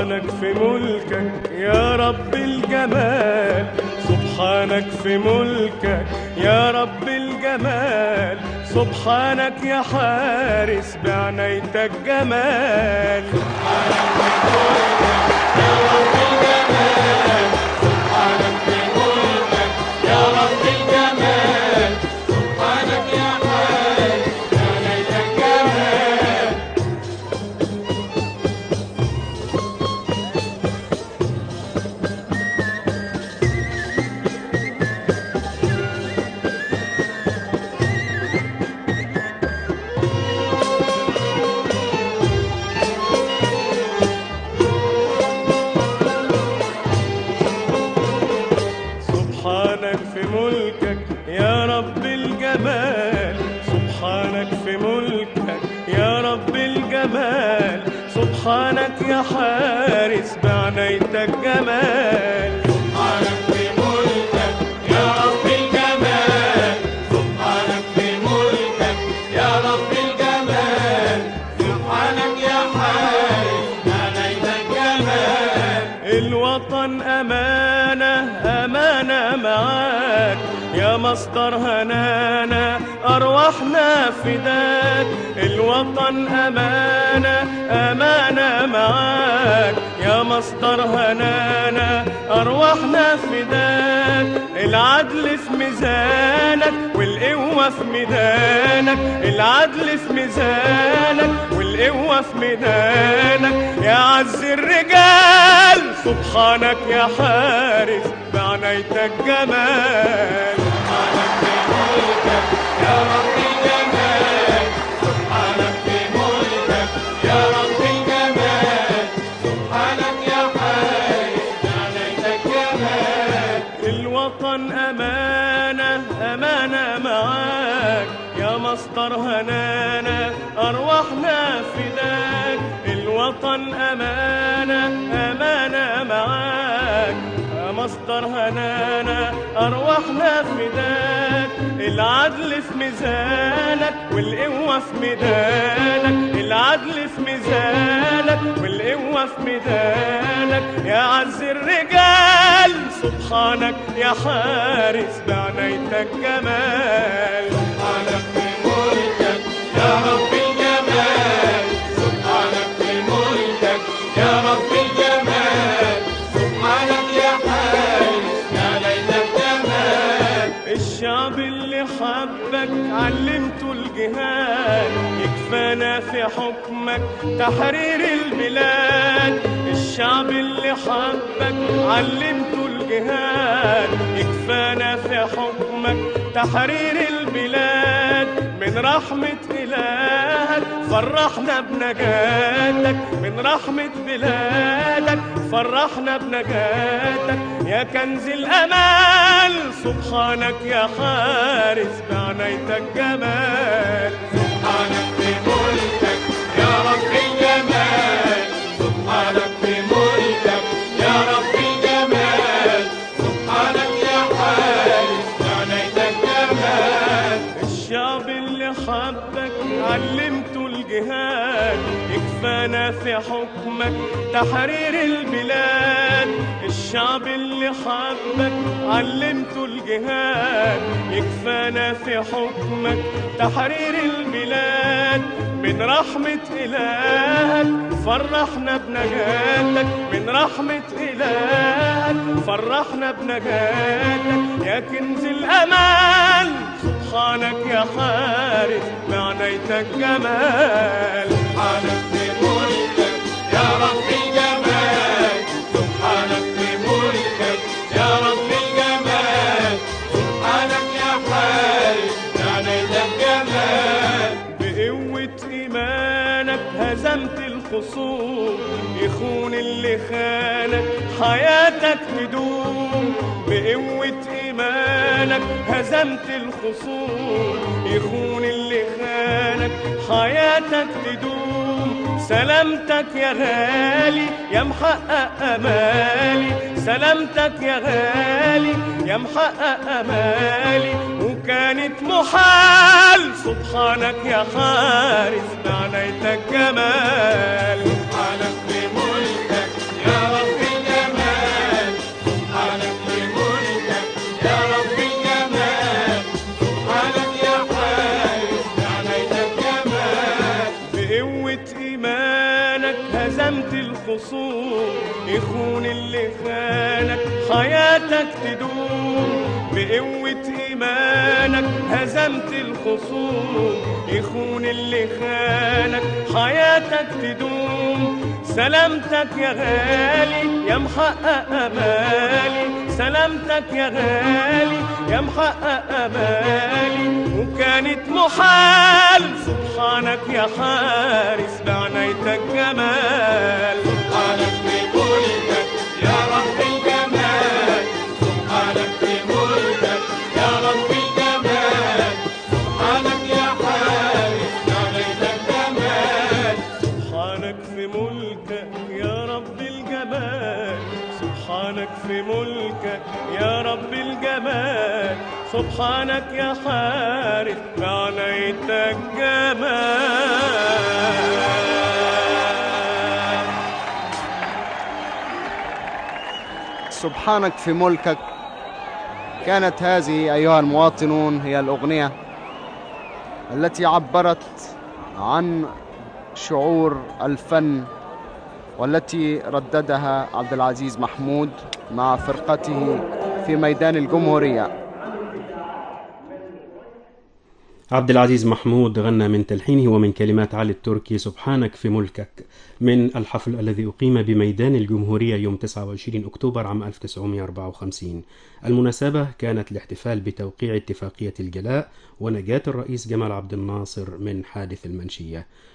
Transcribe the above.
سبحانك في ملكك يا رب الجمال سبحانك في ملكك يا رب الجمال سبحانك يا حارس بعنايتك جمال سبحانك في ملكك يا رب الجمال سبحانك في ملكك يا رب الجمال سبحانك يا حارس بعنايتك جمال سبحانك في ملكك يا رب الجمال سبحانك في ملكك يا رب الجمال سبحانك يا حارس علينا الجمال الوطن أمانة أمانة معاك يا مصدر هنانا أرواحنا فداك الوطن أمانة أمانة معاك يا مصدر هنانا أرواحنا فداك العدل في ميزانك والقوة في ميدانك العدل في ميزانك والقوة في ميدانك يا عز الرجال سبحانك يا حارس بعنايتك جمال سبحانك في ملكك يا رب الجمال سبحانك في ملكك يا رب الجمال سبحانك يا حارس علينا الجمال الوطن أمانة أمانة معاك يا مصدر هنانا أرواحنا فداك الوطن أمانة أمانة معاك يا مصدر هنانا أرواحنا فداك العدل في ميزانك والقوة في ميدانك العدل في ميزانك والقوة في ميدانك يا عز الرجال سبحانك يا حارس بعنايتك جمال سبحانك في ملكك يا رب الجمال سبحانك في ملكك يا رب الجمال سبحانك يا حارس يا ليت الجمال الشعب اللي حبك علمته الجهاد يكفانا في حكمك تحرير البلاد الشعب اللي حبك علمته الجهاد يكفانا في حكمك تحرير البلاد من رحمة إلهك فرحنا بنجاتك من رحمة بلادك فرحنا بنجاتك يا كنز الأمان سبحانك يا حارس بعنايتك جمال سبحانك في ملكك يا رب الجمال سبحانك في ملكك يا رب الجمال سبحانك يا حارس يا ليت الجمال الشعب اللي حبك علمته الجهاد يكفانا في حكمك تحرير البلاد الشعب اللي حبك علمته الجهاد يكفانا في حكمك تحرير البلاد من رحمة إلهك فرحنا بنجاتك من رحمة إلهك فرحنا بنجاتك يا كنز الأمان سبحانك يا حارس بعنايتك جمال سبحانك في ملكك يا رب الجمال سبحانك في ملكك يا رب الجمال سبحانك يا حارس يا ليت الجمال بقوة إيمانك هزمت الخصوم يخون اللي خانك حياتك تدوم بقوة إيمانك هزمت الخصوم يخون اللي خانك حياتك تدوم سلامتك يا غالي يا محقق أمالي سلامتك يا غالي يا محقق أمالي وكانت محال سبحانك يا حارس بعنايتك جمال سبحانك في ملكك بقوة إيمانك هزمت الخصوم يخون اللي خانك حياتك تدوم بقوة إيمانك هزمت الخصوم يخون اللي خانك حياتك تدوم سلامتك يا غالي يا محقق أمالي سلامتك يا غالي يا محقق أمالي وكانت محال سبحانك يا حارس بعنايتك جمال سبحانك بملكك يا رب الجمال سبحانك بملكك يا رب الجمال سبحانك يا حارس نعمتك جمال سبحانك في ملكك يا رب الجمال سبحانك في ملكك يا رب الجمال سبحانك يا حارس بعنايتك جمال سبحانك في ملكك كانت هذه أيها المواطنون هي الأغنية التي عبرت عن شعور الفن والتي رددها عبد العزيز محمود مع فرقته في ميدان الجمهورية عبد العزيز محمود غنى من تلحينه ومن كلمات علي التركي سبحانك في ملكك من الحفل الذي أقيم بميدان الجمهورية يوم 29 أكتوبر عام 1954 المناسبة كانت الاحتفال بتوقيع اتفاقية الجلاء ونجاة الرئيس جمال عبد الناصر من حادث المنشية